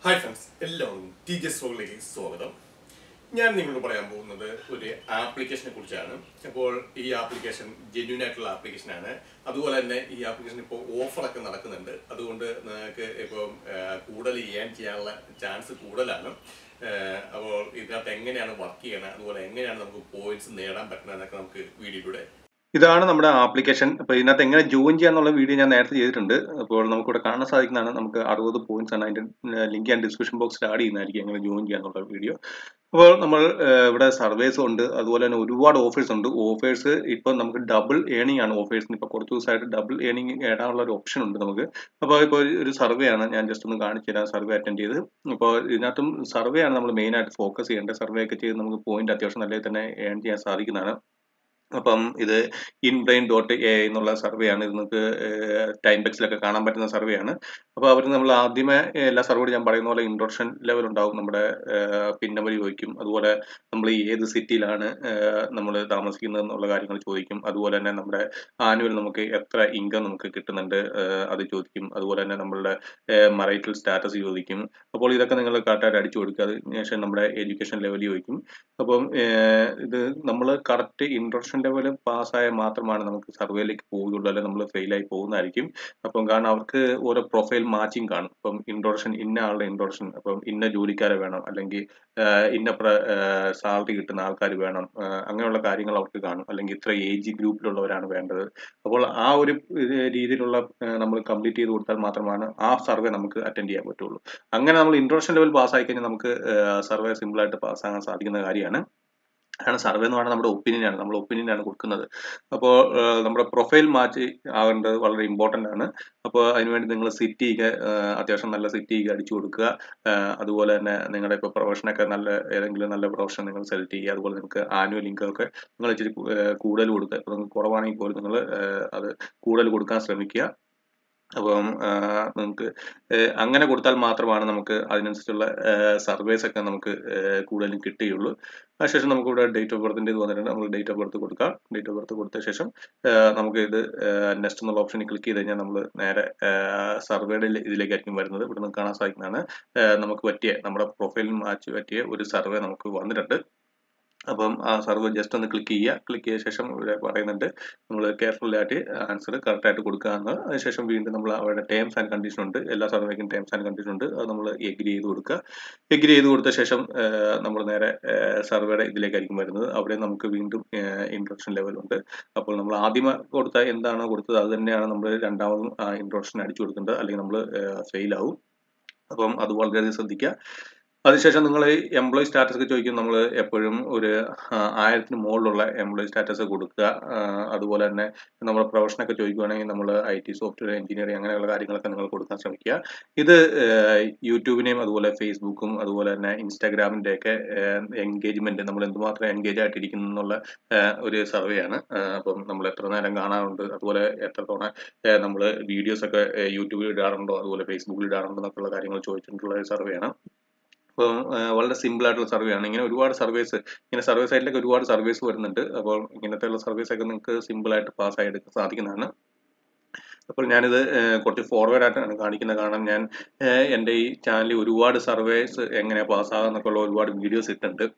hi friends എല്ലാവർക്കും T J സോളിലേക്ക് സ്വാഗതം ഞാൻ നിങ്ങളോട് പറയാൻ പോകുന്നത് ഒരു ആപ്ലിക്കേഷനെ കുറിച്ചാണ് അപ്പോൾ ഈ ആപ്ലിക്കേഷൻ ജെന്യൂൻ ആയിട്ടുള്ള ആപ്ലിക്കേഷനാണ് അതുപോലെ തന്നെ ഈ ആപ്ലിക്കേഷൻ ഇപ്പോൾ ഓഫറൊക്കെ നടക്കുന്നുണ്ട് അതുകൊണ്ട് നിങ്ങൾക്ക് ഇപ്പോൾ കൂടുതൽ ചെയ്യാൻ ചെയ്യാനുള്ള ചാൻസ് കൂടുതലാണ് ഏഹ് അപ്പോൾ ഇതിനകത്ത് എങ്ങനെയാണ് വർക്ക് ചെയ്യണത് അതുപോലെ എങ്ങനെയാണ് നമുക്ക് പോയിന്റ്സ് നേടാൻ പറ്റുന്നത് എന്നൊക്കെ നമുക്ക് വീഡിയോയിലൂടെ ഇതാണ് നമ്മുടെ ആപ്ലിക്കേഷൻ അപ്പോൾ ഇതിനകത്ത് എങ്ങനെ ജോയിൻ ചെയ്യാന്നുള്ള വീഡിയോ ഞാൻ നേരത്തെ ചെയ്തിട്ടുണ്ട് അപ്പോൾ നമുക്കിവിടെ കാണാൻ സാധിക്കുന്നതാണ് നമുക്ക് അറുപത് പോയിന്റ്സ് ആണ് അതിന്റെ ലിങ്ക് ഞാൻ ഡിസ്ക്രിപ്ഷൻ ബോക്സിൽ ആഡ് ചെയ്യുന്നതായിരിക്കും എങ്ങനെ ജോയിൻ ചെയ്യാന്നുള്ള വീഡിയോ അപ്പോൾ നമ്മൾ ഏഹ്, ഇവിടെ സർവേസ് ഉണ്ട് അതുപോലെ തന്നെ ഒരുപാട് ഓഫേഴ്സ് ഉണ്ട് ഓഫേഴ്സ് ഇപ്പം നമുക്ക് ഡബിൾ ഏണിംഗ് ആണ് ഓഫേഴ്സിന് ഇപ്പോൾ കുറച്ച് ദിവസമായിട്ട് ഡബിൾ ഏണിംഗ് നേടാനുള്ള ഒരു ഓപ്ഷൻ ഉണ്ട് നമുക്ക് അപ്പോൾ ഇപ്പോൾ ഒരു സർവേ ആണ് ഞാൻ ജസ്റ്റ് ഒന്ന് കാണിച്ചു തരാം സർവേ അറ്റൻഡ് ചെയ്ത് അപ്പോൾ ഇതിനകത്തും സർവേ ആണ് നമ്മൾ മെയിൻ ആയിട്ട് ഫോക്കസ് ചെയ്യേണ്ടത് സർവേ ഒക്കെ ചെയ്ത് നമുക്ക് പോയിന്റ് അത്യാവശ്യം നല്ല തന്നെ ഏൺ ചെയ്യാൻ സാധിക്കുന്നതാണ് അപ്പം ഇത് ഇൻബ്രെയിൻ ഡോട്ട് എ എന്നുള്ള സർവേ ആണ് ഇത് നിങ്ങൾക്ക് ടൈം ബെക്സിലൊക്കെ കാണാൻ പറ്റുന്ന സർവേ ആണ് അപ്പോൾ അവർ നമ്മൾ ആദ്യമേ എല്ലാ സർവേയോട് ഞാൻ പറയുന്ന പോലെ ഇൻട്രൊഡക്ഷൻ ലെവൽ ഉണ്ടാവും നമ്മുടെ പിൻ നമ്പർ ചോദിക്കും അതുപോലെ നമ്മൾ ഏത് സിറ്റിയിലാണ് നമ്മൾ താമസിക്കുന്നത് എന്നുള്ള കാര്യങ്ങൾ ചോദിക്കും അതുപോലെ തന്നെ നമ്മുടെ ആനുവൽ നമുക്ക് എത്ര ഇൻകം നമുക്ക് കിട്ടുന്നുണ്ട് ഏഹ് അത് ചോദിക്കും അതുപോലെ തന്നെ നമ്മളുടെ മറൈറ്റൽ സ്റ്റാറ്റസ് ചോദിക്കും അപ്പോൾ ഇതൊക്കെ നിങ്ങൾ കറക്റ്റായിട്ട് അടിച്ചു കൊടുക്കുക അതിന് ശേഷം നമ്മുടെ എഡ്യൂക്കേഷൻ ലെവൽ ചോദിക്കും അപ്പം ഏഹ് ഇത് നമ്മൾ കറക്റ്റ് ഇൻട്രൊഡക്ഷൻ ലെവൽ പാസ്സായാൽ മാത്രമാണ് നമുക്ക് സർവേയിലേക്ക് പോവുകയുള്ളൂ അല്ലെങ്കിൽ നമ്മൾ ഫെയിലായി പോകുന്നതായിരിക്കും അപ്പം കാരണം അവർക്ക് ഓരോ പ്രൊഫൈൽ മാച്ചിങ് കാണും ഇപ്പം ഇൻട്രൊഡക്ഷൻ ഇന്ന ആളുടെ ഇൻട്രൊഡക്ഷൻ അപ്പം ഇന്ന ജോലിക്കാരെ വേണം അല്ലെങ്കിൽ ആഹ് ഇന്ന സാലറി കിട്ടുന്ന ആൾക്കാർ വേണം ആഹ് അങ്ങനെയുള്ള കാര്യങ്ങൾ അവർക്ക് കാണും അല്ലെങ്കിൽ ഇത്ര ഏജ് ഗ്രൂപ്പിലുള്ളവരാണ് വേണ്ടത് അപ്പോൾ ആ ഒരു ഇത് രീതിയിലുള്ള നമ്മൾ കംപ്ലീറ്റ് ചെയ്ത് കൊടുത്താൽ മാത്രമാണ് ആ സർവേ നമുക്ക് അറ്റൻഡ് ചെയ്യാൻ പറ്റുള്ളൂ അങ്ങനെ നമ്മൾ ഇൻട്രൊഡക്ഷൻ ലെവൽ പാസ്സായി കഴിഞ്ഞാൽ നമുക്ക് സർവേ സിമ്പിളായിട്ട് പാസ്സാകാൻ സാധിക്കുന്ന കാര്യമാണ് കാരണം സർവേ എന്ന് പറഞ്ഞാൽ നമ്മുടെ ഒപ്പീനിയൻ ആണ് നമ്മൾ ഒപ്പീനിയൻ ആണ് കൊടുക്കുന്നത് അപ്പോൾ നമ്മുടെ പ്രൊഫൈൽ മാച്ച് ആകേണ്ടത് വളരെ ഇമ്പോർട്ടൻ്റ് ആണ് അപ്പോൾ അതിനുവേണ്ടി നിങ്ങൾ സിറ്റിക്ക് അത്യാവശ്യം നല്ല സിറ്റിക്ക് അടിച്ചു കൊടുക്കുക ആഹ് അതുപോലെ തന്നെ നിങ്ങളുടെ ഇപ്പോൾ പ്രൊഫഷനൊക്കെ നല്ല ഏതെങ്കിലും നല്ല പ്രൊഫഷൻ നിങ്ങൾ സെലക്ട് ചെയ്യുക അതുപോലെ നിങ്ങൾക്ക് ആനുവൽ ഇൻകം ഒക്കെ നിങ്ങൾ ഇച്ചിരി കൂ- ആഹ് കൂടുതൽ കൊടുക്കുക ഇപ്പോൾ നിങ്ങൾക്ക് കുറവാണെങ്കിൽ പോലും നിങ്ങൾ അത് കൂടുതൽ കൊടുക്കാൻ ശ്രമിക്കുക അപ്പം നിങ്ങൾക്ക് അങ്ങനെ കൊടുത്താൽ മാത്രമാണ് നമുക്ക് അതിനനുസരിച്ചുള്ള സർവേസ് ഒക്കെ നമുക്ക് ആഹ് കൂടുതലും കിട്ടുകയുള്ളൂ അതിനുശേഷം നമുക്ക് ഇവിടെ ഡേറ്റ് ഓഫ് ബർത്തിൻ്റെ ഇത് വന്നിട്ടുണ്ട് നമ്മൾ ഡേറ്റ് ഓഫ് ബർത്ത് കൊടുക്കാം ഡേറ്റ് ഓഫ് ബർത്ത് കൊടുത്ത ശേഷം ആഹ് നമുക്ക് ഇത് നെക്സ്റ്റ് എന്നുള്ള ഓപ്ഷനിൽ ക്ലിക്ക് ചെയ്ത് കഴിഞ്ഞാൽ നമ്മൾ നേരെ സർവേയുടെ ഇതിലേക്കായിരിക്കും വരുന്നത് ഇവിടെ നിന്ന് കാണാൻ സാധിക്കുന്നതാണ് ആഹ് നമുക്ക് പറ്റിയ നമ്മുടെ പ്രൊഫൈലിന് മാച്ച് പറ്റിയ ഒരു സർവേ നമുക്ക് വന്നിട്ടുണ്ട് അപ്പം ആ സർവേ ജസ്റ്റ് ഒന്ന് ക്ലിക്ക് ചെയ്യുക ക്ലിക്ക് ചെയ്ത ശേഷം ഇവിടെ പറയുന്നുണ്ട് നമ്മൾ കെയർഫുൾ ആയിട്ട് ആൻസർ കറക്റ്റ് ആയിട്ട് കൊടുക്കുക എന്ന് അതിനുശേഷം വീണ്ടും നമ്മൾ അവരുടെ ടേംസ് ആൻഡ് കണ്ടീഷൻ ഉണ്ട് എല്ലാ സർവേക്കും ടേംസ് ആൻഡ് കണ്ടീഷൻ ഉണ്ട് അത് നമ്മൾ എഗ്രി ചെയ്ത് കൊടുക്കുക എഗ്രി ചെയ്ത് കൊടുത്ത ശേഷം നമ്മൾ നേരെ സർവേയുടെ ഇതിലേക്കായിരിക്കും വരുന്നത് അവിടെ നമുക്ക് വീണ്ടും ഇൻട്രൊഡക്ഷൻ ലെവൽ ഉണ്ട് അപ്പോൾ നമ്മൾ ആദ്യം കൊടുത്ത എന്താണോ കൊടുത്തത് അത് തന്നെയാണ് നമ്മൾ രണ്ടാമതും ഇൻട്രൊഡക്ഷൻ അടിച്ചു കൊടുക്കേണ്ടത് അല്ലെങ്കിൽ നമ്മൾ ഫെയിൽ ആവും അപ്പം അത് വളരെയധികം ശ്രദ്ധിക്കുക അതിനുശേഷം നിങ്ങൾ എംപ്ലോയി സ്റ്റാറ്റസ് ഒക്കെ ചോദിക്കും നമ്മൾ എപ്പോഴും ഒരു ആ, ആയിരത്തിന് മുകളിലുള്ള എംപ്ലോയി സ്റ്റാറ്റസ് കൊടുക്കുക ആ, അതുപോലെ തന്നെ നമ്മുടെ പ്രൊഫഷനൊക്കെ ചോദിക്കുകയാണെങ്കിൽ നമ്മൾ ഐ ടി സോഫ്റ്റ്വെയർ എഞ്ചിനീയറിംഗ് അങ്ങനെയുള്ള കാര്യങ്ങളൊക്കെ നിങ്ങൾ കൊടുക്കാൻ ശ്രമിക്കുക ഇത് ഏഹ്, യൂട്യൂബിനെയും അതുപോലെ ഫേസ്ബുക്കും അതുപോലെ തന്നെ ഇൻസ്റ്റാഗ്രാമിൻ്റെ ഒക്കെ എൻഗേജ്മെന്റ് നമ്മൾ എന്തുമാത്രം എൻഗേജ് ആയിട്ടിരിക്കുന്നു എന്നുള്ള ഏഹ്, ഒരു സർവേ ആണ് ഏഹ്, അപ്പം നമ്മൾ എത്ര നേരം കാണാറുണ്ട് അതുപോലെ എത്ര തവണ നമ്മൾ വീഡിയോസ് ഒക്കെ ഏഹ്, യൂട്യൂബിൽ ഇടാറുണ്ടോ അതുപോലെ ഫേസ്ബുക്കിൽ ഇടാറുണ്ടോ എന്നൊക്കെയുള്ള കാര്യങ്ങൾ ചോദിച്ചിട്ടുള്ള ഒരു സർവേ ആണ് അപ്പം ഏഹ്, വളരെ സിമ്പിൾ ആയിട്ടുള്ള സർവേ ആണ് ഇങ്ങനെ ഒരുപാട് സർവീസ് ഇങ്ങനെ സർവേ സൈറ്റിലൊക്കെ ഒരുപാട് സർവീസ് വരുന്നുണ്ട് അപ്പോൾ ഇങ്ങനത്തെ ഉള്ള സർവീസ് ഒക്കെ നിങ്ങൾക്ക് സിമ്പിൾ ആയിട്ട് പാസ് ആയി എടുക്കാൻ സാധിക്കുന്നതാണ് അപ്പോൾ ഞാനിത് ഏഹ്, കുറച്ച് ഫോർവേഡ് ആയിട്ടാണ് കാണിക്കുന്നത് കാരണം ഞാൻ ഏഹ്, എൻ്റെ ഈ ചാനലിൽ ഒരുപാട് സർവേസ് എങ്ങനെ പാസ്സാകുക എന്നൊക്കെ ഉള്ള ഒരുപാട് വീഡിയോസ് ഇട്ടിട്ടുണ്ട്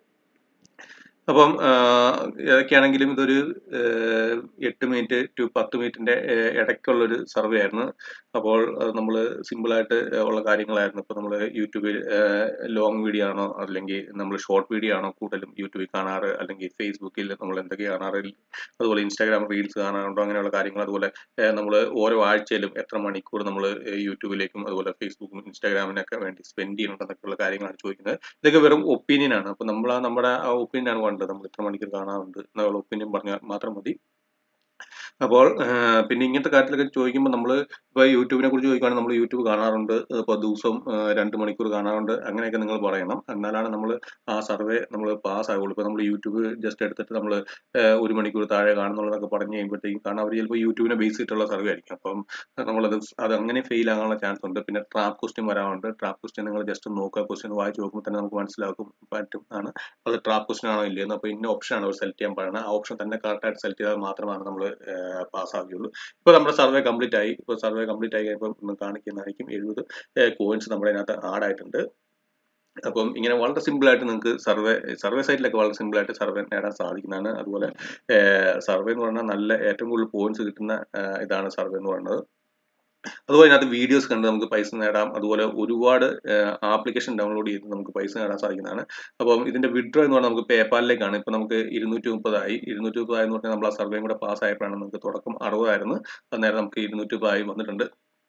അപ്പം ആഹ്, ഏതൊക്കെയാണെങ്കിലും ഇതൊരു ഏഹ്, എട്ട് മിനിറ്റ് ടു പത്ത് മിനിറ്റിന്റെ ഏഹ്, ഇടയ്ക്കുള്ളൊരു സർവേ ആയിരുന്നു അപ്പോൾ നമ്മൾ സിമ്പിളായിട്ട് ഉള്ള കാര്യങ്ങളായിരുന്നു ഇപ്പോൾ നമ്മൾ യൂട്യൂബിൽ ലോങ് വീഡിയോ ആണോ അല്ലെങ്കിൽ നമ്മൾ ഷോർട്ട് വീഡിയോ ആണോ കൂടുതലും യൂട്യൂബിൽ കാണാറ് അല്ലെങ്കിൽ ഫേസ്ബുക്കിൽ നമ്മൾ എന്തൊക്കെ കാണാറ് അതുപോലെ ഇൻസ്റ്റാഗ്രാം റീൽസ് കാണാറുണ്ടോ അങ്ങനെയുള്ള കാര്യങ്ങൾ അതുപോലെ നമ്മൾ ഓരോ ആഴ്ചയിലും എത്ര മണിക്കൂർ നമ്മൾ യൂട്യൂബിലേക്കും അതുപോലെ ഫേസ്ബുക്കും ഇൻസ്റ്റാഗ്രാമിനൊക്കെ വേണ്ടി സ്പെൻഡ് ചെയ്യുന്നുണ്ടെന്നൊക്കെയുള്ള കാര്യങ്ങളാണ് ചോദിക്കുന്നത് ഇതൊക്കെ വെറും ഒപ്പീനിയൻ ആണ് അപ്പോൾ നമ്മൾ ആ നമ്മുടെ ആ ഒപ്പീനിയൻ ആണ് വേണ്ടത് നമ്മൾ ഇത്ര മണിക്കൂർ കാണാറുണ്ട് എന്നുള്ള ഒപ്പീനിയൻ പറഞ്ഞാൽ മാത്രം മതി അപ്പോൾ ഏഹ്, പിന്നെ ഇങ്ങനത്തെ കാര്യത്തിലൊക്കെ ചോദിക്കുമ്പോൾ നമ്മൾ ഇപ്പോൾ യൂട്യൂബിനെ കുറിച്ച് ചോദിക്കുകയാണെങ്കിൽ നമ്മൾ യൂട്യൂബ് കാണാറുണ്ട് ഇപ്പോൾ ദിവസം ഏഹ്, രണ്ട് മണിക്കൂർ കാണാറുണ്ട് അങ്ങനെയൊക്കെ നിങ്ങൾ പറയണം എന്നാലാണ് നമ്മൾ ആ സർവേ നമ്മൾ പാസ് ആകുള്ളൂ ഇപ്പോൾ നമ്മൾ യൂട്യൂബ് ജസ്റ്റ് എടുത്തിട്ട് നമ്മൾ ഒരു മണിക്കൂർ താഴെ കാണുന്നുള്ളതൊക്കെ പറഞ്ഞു കഴിയുമ്പോഴത്തേക്കും കാരണം അവർ ചിലപ്പോൾ യൂട്യൂബിനെ ബേസ് ചെയ്തിട്ടുള്ള സർവേ ആയിരിക്കും അപ്പം നമ്മളത് അത് അങ്ങനെ ഫെയിൽ ആകാനുള്ള ചാൻസ് ഉണ്ട് പിന്നെ ട്രാപ്പ് ക്വസ്റ്റ്യൻ വരാറുണ്ട് ട്രാപ്പ് ക്വസ്റ്റ്യൻ നിങ്ങൾ ജസ്റ്റ് നോക്കുക ക്വസ്റ്റ്യൻ വായിച്ച് നോക്കുമ്പോൾ തന്നെ നമുക്ക് മനസ്സിലാക്കും പറ്റും ആണ് അത് ട്രാപ്പ് ക്വസ്റ്റ്യൻ ആണോ ഇല്ലയെന്ന് അപ്പോൾ ഇന്ന ഓപ്ഷൻ ആണ് അവർ സെലക്ട് ചെയ്യാൻ പറയുന്നത് ആ ഓപ്ഷൻ തന്നെ കറക്റ്റായിട്ട് സെലക്ട് ചെയ്താൽ മാത്രമാണ് നമ്മൾ പാസ്സാകുകയുള്ളൂ ഇപ്പോൾ നമ്മുടെ സർവേ കംപ്ലീറ്റ് ആയി ഇപ്പോൾ സർവേ കംപ്ലീറ്റ് ആയി കഴിയുമ്പോൾ ഒന്ന് കാണിക്കുന്നതായിരിക്കും എഴുപത് കോയിൻസ് നമ്മുടെ അതിനകത്ത് ആഡ് ആയിട്ടുണ്ട് അപ്പം ഇങ്ങനെ വളരെ സിമ്പിൾ ആയിട്ട് നിങ്ങൾക്ക് സർവേ സർവേ സൈറ്റിലൊക്കെ വളരെ സിമ്പിൾ ആയിട്ട് സർവേ നേടാൻ സാധിക്കുന്നതാണ് അതുപോലെ സർവേ എന്ന് പറഞ്ഞാൽ നല്ല ഏറ്റവും കൂടുതൽ പോയിന്റ്സ് കിട്ടുന്ന ഏഹ്, ഇതാണ് സർവേ എന്ന് പറയുന്നത് അതുപോലെ ഇതിനകത്ത് വീഡിയോസ് കണ്ട് നമുക്ക് പൈസ നേടാം അതുപോലെ ഒരുപാട് ആപ്ലിക്കേഷൻ ഡൗൺലോഡ് ചെയ്ത് നമുക്ക് പൈസ നേടാൻ സാധിക്കുന്നതാണ് അപ്പം ഇതിന്റെ വിഡ്രോ എന്ന് പറഞ്ഞാൽ നമുക്ക് പേപ്പാലിലേക്കാണ് ഇപ്പൊ നമുക്ക് ഇരുന്നൂറ്റി മുപ്പതായി ഇരുന്നൂറ്റി മുപ്പതായി എന്ന് പറഞ്ഞാൽ നമ്മൾ ആ സർവേയും കൂടെ പാസ് ആയപ്പോഴാണ് നമുക്ക് തുടക്കം അറുപതായിരുന്നു അന്നേരം നമുക്ക് ഇരുന്നൂറ്റി മുപ്പതായി വന്നിട്ടുണ്ട്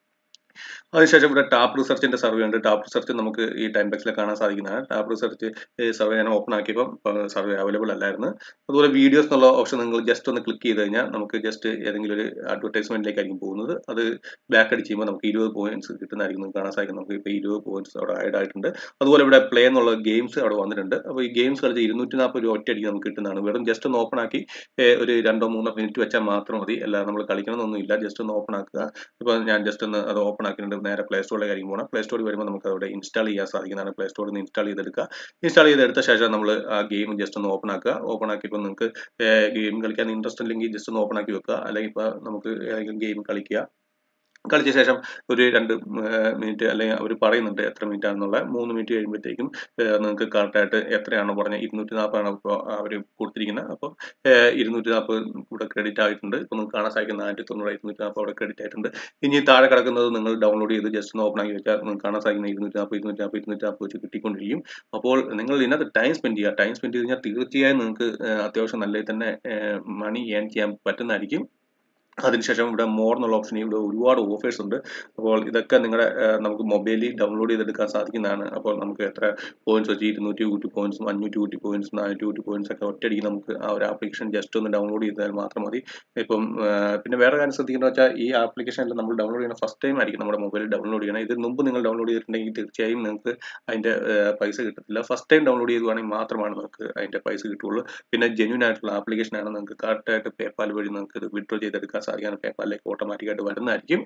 അതിനുശേഷം ഇവിടെ ടാപ്പ് റിസർച്ചിന്റെ സർവേ ഉണ്ട് ടാപ്പ് റിസർച്ച് നമുക്ക് ഈ ടൈം ബോക്സിൽ കാണാൻ സാധിക്കുന്നതാണ് ടാപ്പ് റിസർച്ച് സർവേ ഞാൻ ഓപ്പൺ ആക്കിയപ്പോൾ സർവേ അവൈലബിൾ അല്ലായിരുന്നു അതുപോലെ വീഡിയോസ് എന്നുള്ള ഓപ്ഷൻ നിങ്ങൾ ജസ്റ്റ് ഒന്ന് ക്ലിക്ക് ചെയ്ത് കഴിഞ്ഞാൽ നമുക്ക് ജസ്റ്റ് ഏതെങ്കിലും ഒരു അഡ്വർടൈസ്മെന്റിലേക്കായിരിക്കും പോകുന്നത് അത് ബാക്ക് അടിച്ച് ചെയ്യുമ്പോൾ നമുക്ക് ഇരുപത് പോയിന്റ്സ് കിട്ടുന്നതായിരിക്കും നിങ്ങൾക്ക് കാണാൻ സാധിക്കും നമുക്ക് ഇപ്പോൾ ഇരുപത് പോയിന്റ്സ് അവിടെ ആഡ് ആയിട്ടുണ്ട് അതുപോലെ ഇവിടെ പ്ലേ എന്നുള്ള ഗെയിംസ് അവിടെ വന്നിട്ടുണ്ട് അപ്പോൾ ഈ ഗെയിംസ് കളിച്ച് ഇരുന്നൂറ്റി നാൽപ്പത് രൂപ ഒറ്റയടിക്ക് നമുക്ക് കിട്ടുന്നതാണ് വെറും ജസ്റ്റ് ഒന്ന് ഓപ്പൺ ആക്കി ഏഹ്, ഒരു രണ്ടോ മൂന്നോ മിനിറ്റ് വെച്ചാൽ മാത്രം മതി അല്ലാതെ നമ്മൾ കളിക്കണമെന്നൊന്നുമില്ല ജസ്റ്റ് ഒന്ന് ഓപ്പൺ ആക്കുക ഇപ്പോൾ ഞാൻ ജസ്റ്റ് ഒന്ന് അത് ഓപ്പൺ ആക്കിയിട്ടുണ്ട് നേരെ പ്ലേ സ്റ്റോറിലേക്കായിരിക്കും പോകണം പ്ലേ സ്റ്റോറിൽ വരുമ്പോൾ നമുക്ക് അവിടെ ഇൻസ്റ്റാൾ ചെയ്യാൻ സാധിക്കുന്നതാണ് പ്ലേ സ്റ്റോറിൽ നിന്ന് ഇൻസ്റ്റാൾ ചെയ്തെടുക്കുക ഇൻസ്റ്റാൾ ചെയ്തെടുത്ത ശേഷം നമ്മൾ ആ ഗെയിം ജസ്റ്റ് ഒന്ന് ഓപ്പൺ ആക്കുക ഓപ്പൺ ആക്കിയപ്പോൾ നിങ്ങൾക്ക് ഗെയിം കളിക്കാൻ ഇൻട്രസ്റ്റ് ഉണ്ടെങ്കിൽ ജസ്റ്റ് ഒന്ന് ഓപ്പൺ ആക്കി വെക്കുക അല്ലെങ്കിൽ ഇപ്പോൾ നമുക്ക് ഏതെങ്കിലും ഗെയിം കളിക്കുക കളിച്ച ശേഷം ഒരു രണ്ട് മിനിറ്റ് അല്ലെങ്കിൽ അവർ പറയുന്നുണ്ട് എത്ര മിനിറ്റ് ആണെന്നുള്ള മൂന്ന് മിനിറ്റ് കഴിയുമ്പോഴത്തേക്കും ഏഹ് നിങ്ങൾക്ക് കറക്റ്റായിട്ട് എത്രയാണോ പറഞ്ഞത് ഇരുന്നൂറ്റി നാൽപ്പതാണ് ഇപ്പോൾ അവർ കൊടുത്തിരിക്കുന്നത് അപ്പം ഇരുന്നൂറ്റി നാൽപ്പത് ഇവിടെ ക്രെഡിറ്റ് ആയിട്ടുണ്ട് ഇപ്പോൾ നിങ്ങൾക്ക് കാണാൻ സാധിക്കുന്ന ആയിരത്തി തൊണ്ണൂറ് ഇരുന്നൂറ്റി നാൽപ്പത് അവിടെ ക്രെഡിറ്റ് ആയിട്ടുണ്ട് ഇനി താഴെ കിടക്കുന്നത് നിങ്ങൾ ഡൗൺലോഡ് ചെയ്ത് ജസ്റ്റ് ഒന്ന് ഓപ്പൺ ആക്കി വെച്ചാൽ നിങ്ങൾക്ക് കാണാൻ സാധിക്കുന്ന ഇരുന്നൂറ്റി നാൽപ്പത് ഇരുന്നൂറ്റി നാൽപ്പത് ഇരുന്നൂറ്റി നാൽപ്പത് വെച്ച് കിട്ടിക്കൊണ്ടിരിക്കും അപ്പോൾ നിങ്ങൾ ഇതിനകത്ത് ടൈം സ്പെൻഡ് ചെയ്യുക ടൈം സ്പെൻഡ് ചെയ്ത് കഴിഞ്ഞാൽ തീർച്ചയായും നിങ്ങൾക്ക് ഏഹ് അത്യാവശ്യം നല്ല തന്നെ മണി ഏൺ ചെയ്യാൻ പറ്റുന്നതായിരിക്കും അതിനുശേഷം ഇവിടെ മോർ എന്നുള്ള ഓപ്ഷൻ ഇവിടെ ഒരുപാട് ഓഫേഴ്സ് ഉണ്ട് അപ്പോൾ ഇതൊക്കെ നിങ്ങളുടെ ഏഹ്, നമുക്ക് മൊബൈലിൽ ഡൗൺലോഡ് ചെയ്തെടുക്കാൻ സാധിക്കുന്നതാണ് അപ്പോൾ നമുക്ക് എത്ര പോയിന്റ്സ് വെച്ച് ഇരുന്നൂറ്റി കൂട്ടി പോയിന്റ്സും അഞ്ഞൂറ്റി കൂട്ടി പോയിന്റ്സ് നാനൂറ്റി കൂട്ടി പോയിന്റ്സ് ഒക്കെ ഒറ്റയടിക്ക് നമുക്ക് ആ ഒരു ആപ്ലിക്കേഷൻ ജസ്റ്റ് ഒന്ന് ഡൗൺലോഡ് ചെയ്താൽ മാത്രം മതി ഇപ്പം ഏഹ്, പിന്നെ വേറെ കാര്യം ശ്രദ്ധിക്കുന്നത് വെച്ചാൽ ഈ ആപ്ലിക്കേഷനിൽ നമ്മൾ ഡൗൺലോഡ് ചെയ്യുന്ന ഫസ്റ്റ് ടൈം ആയിരിക്കും നമ്മുടെ മൊബൈലിൽ ഡൗൺലോഡ് ചെയ്യണം ഇതിന് മുമ്പ് നിങ്ങൾ ഡൗൺലോഡ് ചെയ്തിട്ടുണ്ടെങ്കിൽ തീർച്ചയായും നിങ്ങൾക്ക് അതിന്റെ ഏഹ്, പൈസ കിട്ടത്തില്ല ഫസ്റ്റ് ടൈം ഡൗൺലോഡ് ചെയ്യുവാണെങ്കിൽ മാത്രമാണ് നിങ്ങൾക്ക് അതിന്റെ പൈസ കിട്ടുള്ളൂ പിന്നെ ജെന്യൂൻ ആയിട്ടുള്ള ആപ്ലിക്കേഷൻ ആണ് നിങ്ങൾക്ക് കറക്റ്റായിട്ട് പേപ്പാൽ വഴി നിങ്ങൾക്ക് ഇത് വിഡ്രോ ചെയ്തെടുക്കാൻ സാധിക്കാൻ പേപ്പാലിലേക്ക് ഓട്ടോമാറ്റിക്കായിട്ട് വരുന്നതായിരിക്കും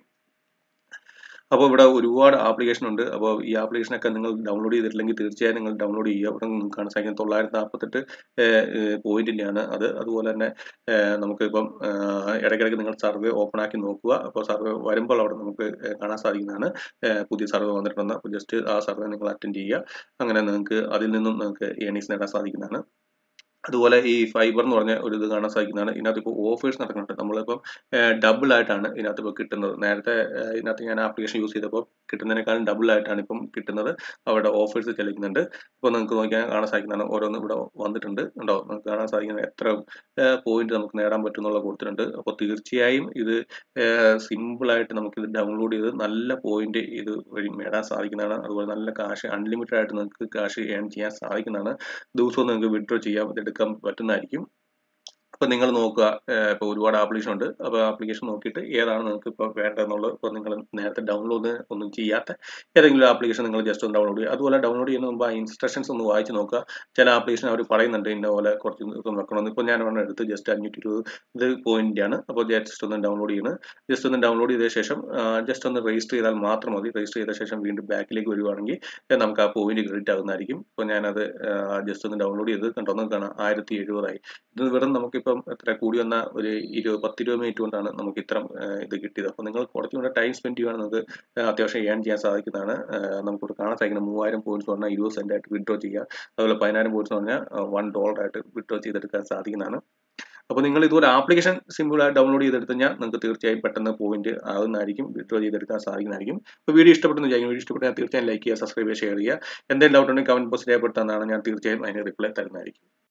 അപ്പോൾ ഇവിടെ ഒരുപാട് ആപ്ലിക്കേഷൻ ഉണ്ട് അപ്പോൾ ഈ ആപ്ലിക്കേഷനൊക്കെ നിങ്ങൾ ഡൗൺലോഡ് ചെയ്തിട്ടില്ലെങ്കിൽ തീർച്ചയായും നിങ്ങൾ ഡൗൺലോഡ് ചെയ്യുക ഇവിടെ നിങ്ങൾക്ക് കാണാൻ സാധിക്കും തൊള്ളായിരത്തി നാൽപ്പത്തെട്ട് പോയിന്റിൻ്റെയാണ് അത് അതുപോലെ തന്നെ ഏഹ്, നമുക്കിപ്പം ഏഹ്, ഇടയ്ക്കിടയ്ക്ക് നിങ്ങൾ സർവേ ഓപ്പൺ ആക്കി നോക്കുക അപ്പോൾ സർവേ വരുമ്പോൾ അവിടെ നമുക്ക് ഏഹ്, കാണാൻ സാധിക്കുന്നതാണ് ഏഹ്, പുതിയ സർവേ വന്നിട്ടുണ്ടെന്ന് അപ്പോൾ ജസ്റ്റ് ആ സർവേ നിങ്ങൾ അറ്റൻഡ് ചെയ്യുക അങ്ങനെ നിങ്ങൾക്ക് അതിൽ നിന്നും നിങ്ങൾക്ക് ഏണീസ് നേടാൻ സാധിക്കുന്നതാണ് അതുപോലെ ഈ ഫൈബർ എന്ന് പറഞ്ഞ ഒരു ഇത് കാണാൻ സാധിക്കുന്നതാണ് ഇതിനകത്ത് ഇപ്പോൾ ഓഫേഴ്സ് നടക്കുന്നുണ്ട് നമ്മളിപ്പം ഡബിൾ ആയിട്ടാണ് ഇതിനകത്ത് ഇപ്പോൾ കിട്ടുന്നത് നേരത്തെ ഏഹ്, ഇതിനകത്ത് ഞാൻ ആപ്ലിക്കേഷൻ യൂസ് ചെയ്തപ്പോൾ കിട്ടുന്നതിനേക്കാളും ഡബിൾ ആയിട്ടാണ് ഇപ്പം കിട്ടുന്നത് അവിടെ ഓഫേഴ്സ് ചലിക്കുന്നുണ്ട് ഇപ്പോൾ നിങ്ങൾക്ക് നോക്കിയാൽ കാണാൻ സാധിക്കുന്നതാണ് ഓരോന്ന് ഇവിടെ വന്നിട്ടുണ്ട് ഉണ്ടോ നമുക്ക് കാണാൻ സാധിക്കുന്നത് എത്ര പോയിന്റ് നമുക്ക് നേടാൻ പറ്റും എന്നുള്ള കൊടുത്തിട്ടുണ്ട് അപ്പോൾ തീർച്ചയായും ഇത് സിമ്പിൾ ആയിട്ട് നമുക്ക് ഇത് ഡൗൺലോഡ് ചെയ്ത് നല്ല പോയിന്റ് ഇത് വഴി നേടാൻ സാധിക്കുന്നതാണ് അതുപോലെ നല്ല കാശ് അൺലിമിറ്റഡ് ആയിട്ട് നിങ്ങൾക്ക് കാശ് ഏൺ ചെയ്യാൻ സാധിക്കുന്നതാണ് ദിവസവും നിങ്ങൾക്ക് വിഡ്രോ ചെയ്യാൻ ഇതെടുക്കാൻ പറ്റുന്നതായിരിക്കും അപ്പോൾ നിങ്ങൾ നോക്കുക ഇപ്പോൾ ഒരുപാട് ആപ്ലിക്കേഷൻ ഉണ്ട് അപ്പോൾ ആപ്ലിക്കേഷൻ നോക്കിയിട്ട് ഏതാണ് നിങ്ങൾക്ക് ഇപ്പോൾ വേണ്ടതെന്നുള്ളത് ഇപ്പോൾ നിങ്ങൾ നേരത്തെ ഡൗൺലോഡ് ഒന്നും ചെയ്യാത്ത ഏതെങ്കിലും ആപ്ലിക്കേഷൻ നിങ്ങൾ ജസ്റ്റ് ഒന്ന് ഡൗൺലോഡ് ചെയ്യുക അതുപോലെ ഡൗൺലോഡ് ചെയ്യുന്ന മുമ്പ് ആ ഇൻസ്ട്രക്ഷൻസ് ഒന്ന് വായിച്ച് നോക്കുക ചില ആപ്ലിക്കേഷൻ അവർ പറയുന്നുണ്ട് ഇന്ന പോലെ കുറച്ച് ദിവസം വെക്കണമെന്ന് ഇപ്പോൾ ഞാൻ ഒരെണ്ണം എടുത്ത് ജസ്റ്റ് അഞ്ഞൂറ്റി ഇരുപത് ഇത് പോയിന്റ് ആണ് അപ്പോൾ ജസ്റ്റ് ഒന്ന് ഡൗൺലോഡ് ചെയ്യുന്നത് ജസ്റ്റ് ഒന്ന് ഡൗൺലോഡ് ചെയ്ത ശേഷം ജസ്റ്റ് ഒന്ന് രജിസ്റ്റർ ചെയ്താൽ മാത്രം മതി രജിസ്റ്റർ ചെയ്ത ശേഷം വീണ്ടും ബാക്കിലേക്ക് വരുവാണെങ്കിൽ ഏഹ് നമുക്ക് ആ പോയിന്റ് ക്രെഡിറ്റ് ആകുന്നതായിരിക്കും ഇപ്പോൾ ഞാനത് ജസ്റ്റ് ഒന്ന് ഡൗൺലോഡ് ചെയ്ത് കണ്ടൊന്ന് കാണാം ആയിരത്തി എഴുപതായി ഇത് വെറും നമുക്കിപ്പം എത്ര കൂടി വന്ന ഒരു ഇരുപത് പത്തിരുപത് മിനിറ്റ് കൊണ്ടാണ് നമുക്ക് ഇത്രം ഏഹ് ഇത് കിട്ടിയത് അപ്പോൾ നിങ്ങൾ കുറച്ചും കൂടെ ടൈം സ്പെൻഡ് ചെയ്യുവാണെങ്കിൽ നിങ്ങൾക്ക് ഏഹ് അത്യാവശ്യം ഏൺ ചെയ്യാൻ സാധിക്കുന്നതാണ് ഏഹ് നമുക്കിവിടെ കാണാൻ സാധിക്കുന്ന മൂവായിരം പോയിന്റ്സ് പറഞ്ഞാൽ ഇരുപത് സെന്റ് ആയിട്ട് വിഡ്രോ ചെയ്യുക അതുപോലെ പതിനായിരം പോയിന്റ്സ് പറഞ്ഞാൽ വൺ ഡോളർ ആയിട്ട് വിഡ്രോ ചെയ്തെടുക്കാൻ സാധിക്കുന്നതാണ് അപ്പോൾ നിങ്ങൾ ഇതുപോലെ ആപ്ലിക്കേഷൻ സിമ്പിളായി ഡൗൺലോഡ് ചെയ്തെടുത്ത് കഴിഞ്ഞാൽ നിങ്ങൾക്ക് തീർച്ചയായും പെട്ടെന്ന് പോയിന്റ് ആകുന്നതായിരിക്കും വിഡ്രോ ചെയ്തെടുക്കാൻ സാധിക്കുന്നതായിരിക്കും അപ്പോൾ വീഡിയോ ഇഷ്ടപ്പെട്ടെന്ന് വിചാരിക്കും വീഡിയോ ഇഷ്ടപ്പെട്ടാൽ തീർച്ചയായും ലൈക്ക് ചെയ്യുക സബ്സ്ക്രൈബ് ചെയ്യുക ഷെയർ ചെയ്യുക എന്തെങ്കിലും ഡൗട്ട് ഉണ്ടെങ്കിൽ കമന്റ് ബോക്സ് രേഖപ്പെടുത്താനാണ് ഞാൻ തീർച്ചയായും അതിന് റിപ്ലൈ തരുന്നതായിരിക്കും